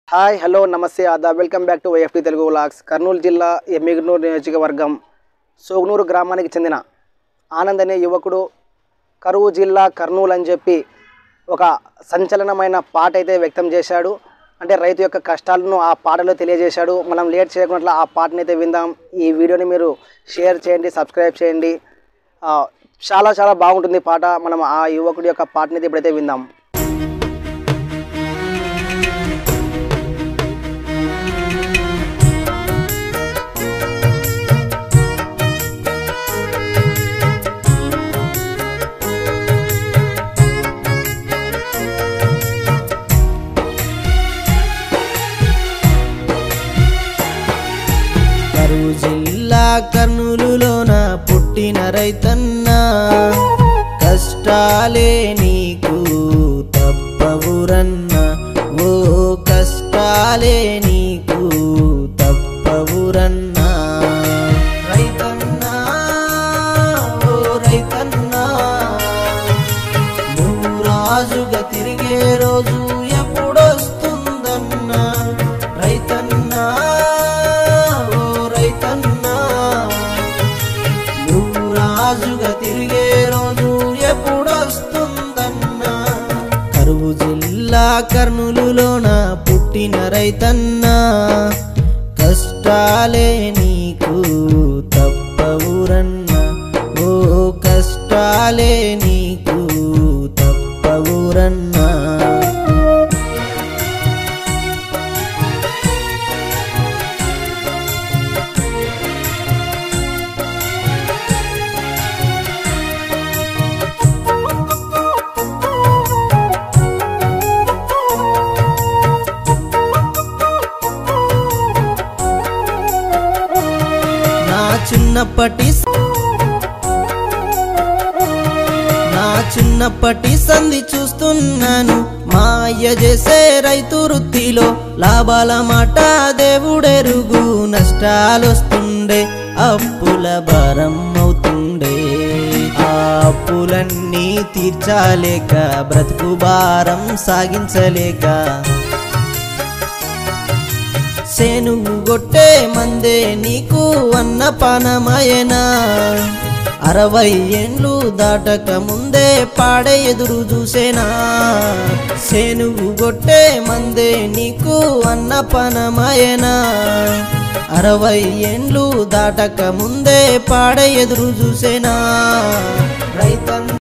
hi hello నమస్తే ఆదా welcome back to YFT Telugu vlogs Kurnool జిల్లా ఎమ్మిగనూరు నియోజకవర్గం సోగునూరు గ్రామానికి చెందిన ఆనంద్ అనే యువకుడు కరువు జిల్లా కర్నూలు అని చెప్పి ఒక సంచలనమైన పాట అయితే వ్యక్తం చేశాడు అంటే రైతు యొక్క కష్టాలను ఆ పాటలో తెలియజేశాడు మనం లేట్ చేయకుండా ఆ పాటని అయితే విందాం ఈ వీడియోని మీరు షేర్ చేయండి సబ్స్క్రైబ్ చేయండి ఆ, చాలా చాలా బాగుంటుంది పాట మనం ఆ యువకుడి యొక్క పాటని అయితే ఇప్పుడైతే విందాం కరువు జిల్లా కర్నూలులోన పుట్టిన రైతన్న కష్టాలే నీకు తప్పవురన్న ఓ కష్టాలే నీకు తప్పవురన్న రైతన్నా ఓ రైతన్నా నువ్వు రాజుగా తిరిగే రోజు ఎప్పుడొస్తుందన్నా రైతన్నా ఓ రైతన్నా నువ్వు రాజుగా తిరిగే రోజు ఎప్పుడొస్తుందన్నా కరువు జిల్లా కర్నూలులోన పుట్టిన రైతన్నా కష్టాలే నీకు తప్పవురన్నా ఓ కష్టాలే నీకు తప్పవురన్నా నా చిన్నప్పటి నా చిన్నప్పటి సంధి చూస్తున్నాను మా అయ్య చేసే రైతు వృత్తిలో లాభాల మాట దేవుడెరుగు నష్టాలొస్తుండే అప్పుల భారం అవుతుండే ఆ అప్పులన్నీ తీర్చాలేక బ్రతుకు భారం సాగించలేక సేనుగు గొట్టే మందే నీకు అన్నపానమయనా అరవై ఏండ్లు దాటక ముందే పాడే ఎదురు చూసేనా సేనుగు గొట్టే మందే నీకు అన్నపానమయనా అరవై ఏండ్లు దాటక ముందే పాడే ఎదురు చూసేనా రైతన్